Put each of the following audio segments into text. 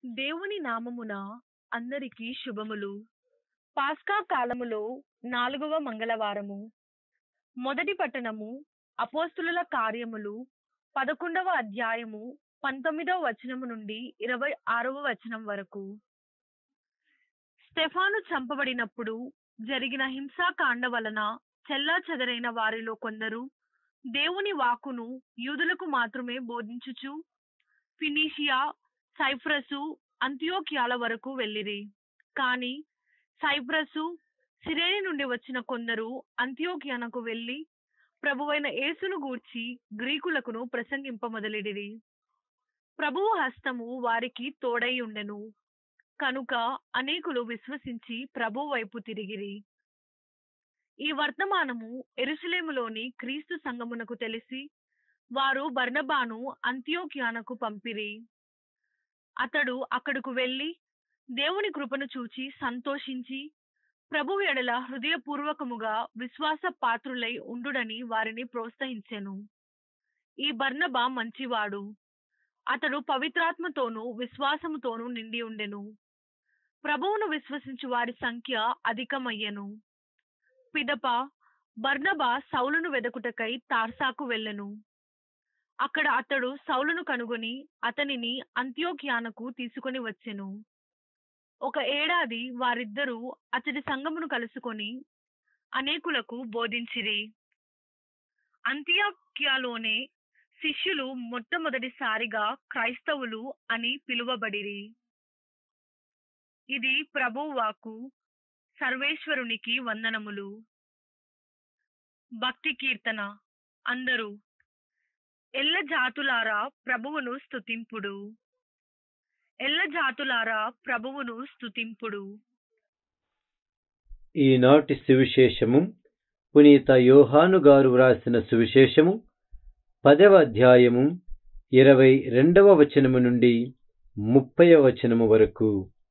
దేవుని నామమున అందరికీ శుభములు పాస్కా కాలములో నాలుగవ మంగళవారము మొదటి పట్టణము అపోస్తుల కార్యములు పదకొండవ అధ్యాయము పంతొమ్మిదవ వచనము నుండి ఇరవై ఆరవ వచనం వరకు స్టెఫాను చంపబడినప్పుడు జరిగిన హింసాకాండ వలన చెల్లా చెదరైన వారిలో కొందరు దేవుని వాక్కును యూదులకు మాత్రమే బోధించుచు ఫినీషియా సైప్రసు అంత్యోక్యాల వరకు వెళ్ళిరి కానీ సైప్రసు సిరేని నుండి వచ్చిన కొందరు అంత్యోక్యానకు వెళ్ళి ప్రభువైన యేసును గూర్చి గ్రీకులకును ప్రసంగింప మొదలెడిరి ప్రభువు హస్తము వారికి తోడై ఉండెను కనుక అనేకులు విశ్వసించి ప్రభు వైపు తిరిగిరి ఈ వర్తమానము ఎరుసలేములోని క్రీస్తు సంగమునకు తెలిసి వారు బర్నబాను అంత్యోక్యానకు పంపిరి అతడు అక్కడకు వెళ్ళి దేవుని కృపను చూచి సంతోషించి ప్రభు ఎడల హృదయపూర్వకముగా విశ్వాస పాత్రులై ఉండుడని వారిని ప్రోత్సహించెను ఈ బర్నబా మంచివాడు అతడు పవిత్రాత్మతోనూ విశ్వాసముతోనూ నిండి ఉండెను ప్రభువును విశ్వసించు వారి సంఖ్య అధికమయ్యెను పిదప బర్నబా సౌలును వెదకుటకై తార్సాకు వెళ్ళెను అక్కడ అతడు సౌలును కనుగొని అతనిని అంత్యోక్యానకు తీసుకొని వచ్చెను ఒక ఏడాది వారిద్దరూ అతడి సంఘమును కలుసుకొని అనేకులకు బోధించిరి అంత్యోక్యాలోనే శిష్యులు మొట్టమొదటిసారిగా క్రైస్తవులు అని పిలువబడిరి ఇది ప్రభువాకు సర్వేశ్వరునికి వందనములు భక్తి కీర్తన అందరూ ఎల్ల జాతులారా ప్రభువును స్తుతింపుడు ఎల్ల జాతులారా ప్రభువును స్తుతింపుడు ఈనాటి సువిశేషము పునీత యోహాను గారు వ్రాసిన సువిశేషము పదవ అధ్యాయము ఇరవై రెండవ వచనము నుండి ముప్పై వచనము వరకు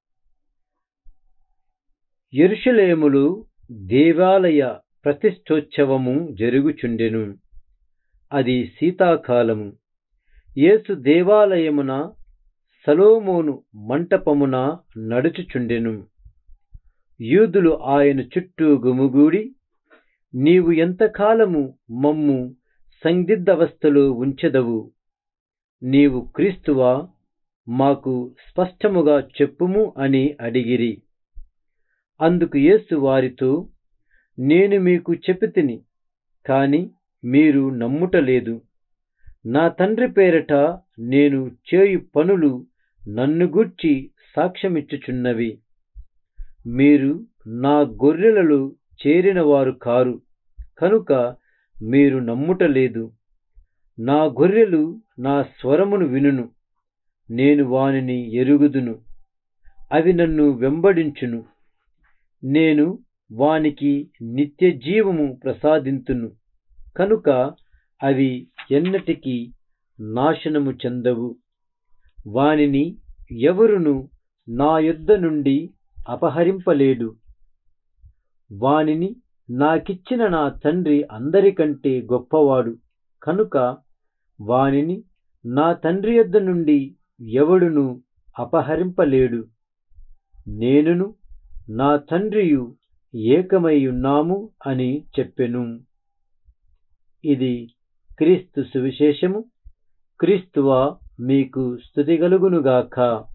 ఎరుషలేములు దేవాలయ ప్రతిష్టోత్సవము జరుగుచుండెను అది శీతాకాలము యేసు దేవాలయమున సలోమోను మంటపమున నడుచుచుండెను యూదులు ఆయన చుట్టూ గుమిగూడి నీవు ఎంతకాలము మమ్ము సందిగ్ధవస్థలో ఉంచెదవు నీవు క్రీస్తువా మాకు స్పష్టముగా చెప్పుము అని అడిగిరి అందుకు యేసు వారితో నేను మీకు చెపితిని కాని మీరు నమ్ముటలేదు నా తండ్రి పేరట నేను చేయు పనులు నన్ను గూర్చి సాక్ష్యమిచ్చుచున్నవి మీరు నా గొర్రెలలో చేరినవారు కారు కనుక మీరు నమ్ముటలేదు నా గొర్రెలు నా స్వరమును వినును నేను వానిని ఎరుగుదును అవి నన్ను వెంబడించును నేను వానికి నిత్య జీవము ప్రసాదింతును కనుక అవి ఎన్నటికీ నాశనము చెందవు వానిని ఎవరును నా యొద్ద నుండి అపహరింపలేడు వానిని నాకిచ్చిన నా తండ్రి అందరికంటే గొప్పవాడు కనుక వానిని నా తండ్రి యొద్ద నుండి ఎవడును అపహరింపలేడు నేనును నా తండ్రియు ఏకమై ఉన్నాము అని చెప్పెను ఇది క్రీస్తు సువిశేషము క్రీస్తువా మీకు స్థుతి కలుగునుగాక